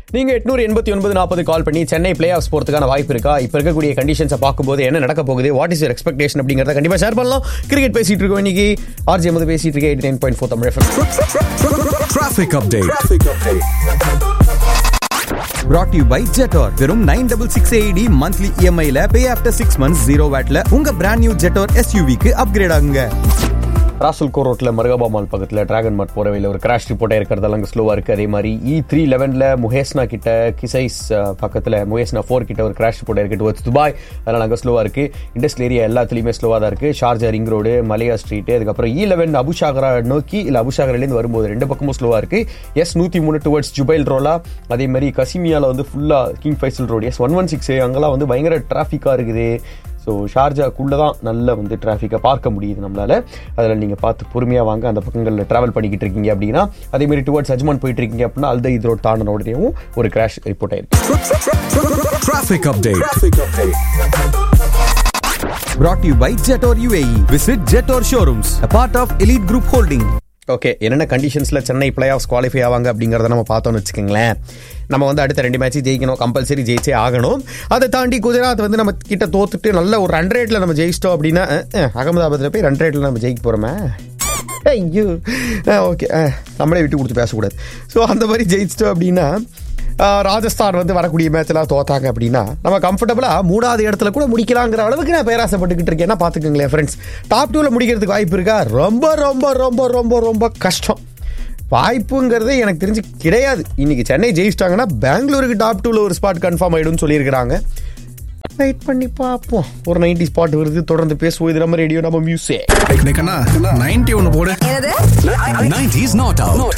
நீங்க எட்நூறு எண்பத்தி ஒன்பது நாற்பது கால் பண்ணி சென்னை பிளே ஆஃப் போறதுக்கான வாய்ப்பு இருக்கா இப்ப இருக்கக்கூடிய கண்டிஷன்ஸை பார்க்கும்போது என்ன நடக்க போகுது வாட் இஸ் யர் எக்ஸ்பெக்டேஷன் அப்படிங்கறத கண்டிப்பா ஷேர் பண்ணலாம் கிரிக்கெட் பேசிட்டு இருக்கோம் இன்னைக்கு ஆர்ஜி எமது பேசிட்டு இருக்கேன் eighty nine point four Tamil FM. Traffic update. Brought to you by Jetor. வெறும் நைன் டபுள் சிக்ஸ் ஏடி மந்த்லி இஎம்ஐல pay after six months zero வேட்ல உங்க பிராண்ட் நியூ ஜெட்டோர் எஸ்யூவிக்கு அப்கிரேட் ஆகுங்க ராசுல் கோ ரோட்ல மருகபா மால் பக்கத்துல டிராகன் மார்ட் போற வழியில ஒரு கிராஷ் ரிப்போர்ட் இருக்கிறதெல்லாம் அங்கே ஸ்லோவா இருக்கு அதே மாதிரி இ த்ரீ லெவன்ல முகேஸ்னா கிட்ட கிசைஸ் அஹ், பக்கத்துல முகேஸ்னா ஃபோர் கிட்ட ஒரு கிராஷ் ரிப்போர்ட் இருக்கு டுவர்ட்ஸ் துபாய் அதனால அங்கே ஸ்லோவா இருக்கு இண்டஸ்ட்ரியல் ஏரியா எல்லாத்துலயுமே ஸ்லோவா தான் இருக்கு ஷார்ஜா ரிங் ரோடு மலையா ஸ்ட்ரீட் அதுக்கப்புறம் இ லெவன் அபுஷாகரா நோக்கி இல்ல அபுஷாகரிலேருந்து வரும்போது ரெண்டு பக்கமும் ஸ்லோவா இருக்கு எஸ் நூத்தி மூணு டுவர்ட்ஸ் ஜுபைல் ரோலா அதே மாதிரி கசிமியால வந்து ஃபுல்லா King Faisal road S one one six அங்கெல்லாம் வந்து பயங்கர டிராஃபிக்கா இருக்குது ஸோ ஷார்ஜாக்குள்ளே தான் நல்ல வந்து டிராஃபிக்கை பார்க்க முடியுது நம்மளால அதில் நீங்கள் பார்த்து பொறுமையாக வாங்க அந்த பக்கங்களில் ட்ராவல் பண்ணிக்கிட்டு இருக்கீங்க அப்படின்னா அதே மாதிரி டுவர்ட்ஸ் அஜ்மான் போயிட்டு இருக்கீங்க அப்படின்னா அல்த இது ரோட் தாண்டின உடனேயும் ஒரு கிராஷ் ரிப்போர்ட் ஆயிருக்கு Traffic update. Brought to you by Jetor UAE. Visit Jetor showrooms, a part of Elite Group Holding. Okay என்னென்ன கண்டிஷன்ஸில் சென்னை பிளே ஆஃப்ஸ் குவாலிஃபை ஆவாங்க அப்படிங்கிறத நம்ம பார்த்தோம்னு வச்சுக்கோங்களேன் நம்ம வந்து அடுத்த ரெண்டு மேட்ச் ஜெயிக்கணும் கம்பல்சரி ஜெயிச்சே ஆகணும் அதை தாண்டி குஜராத் வந்து நம்ம கிட்ட தோத்துட்டு நல்ல ஒரு ரன் ரேட்டில் நம்ம ஜெயிச்சிட்டோம் அப்படின்னா அஹ், அஹ், அகமதாபாத்தில் போய் ரன் ரேட்டில் நம்ம ஜெயிக்க போகிறோமே ஐயோ ஓகே நம்மளே விட்டு கொடுத்து பேசக்கூடாது ஸோ அந்த மாதிரி ஜெயிச்சிட்டோம் அப்படின்னா ஆஹ், ராஜஸ்தான் வந்து வரக்கூடிய மேட்ச்லாம் தோத்தாங்க அப்படின்னா நம்ம கம்ஃபர்டபுளாக மூணாவது இடத்துல கூட முடிக்கலாங்கிற அளவுக்கு நான் பேராசப்பட்டுக்கிட்டு இருக்கேன்னா பார்த்துக்கோங்களேன் ஃப்ரெண்ட்ஸ் டாப் டூவில் முடிக்கிறதுக்கு வாய்ப்பு இருக்கா ரொம்ப ரொம்ப ரொம்ப ரொம்ப ரொம்ப கஷ்டம் வாய்ப்புங்கிறது எனக்கு தெரிஞ்சு கிடையாது இன்னைக்கு சென்னை ஜெயிச்சிட்டாங்கன்னா பெங்களூருக்கு டாப் டூவில் ஒரு ஸ்பாட் கன்ஃபார்ம் ஆயிடும்னு சொல்லியிருக்கிறாங்க வெயிட் பண்ணி பார்ப்போம் ஒரு நைன்டி ஸ்பாட் வருது தொடர்ந்து பேசுவோம் இது நம்ம ரேடியோ நம்ம மியூசிக் நைன்டி ஒன்னு போடு என்னது 90s not out.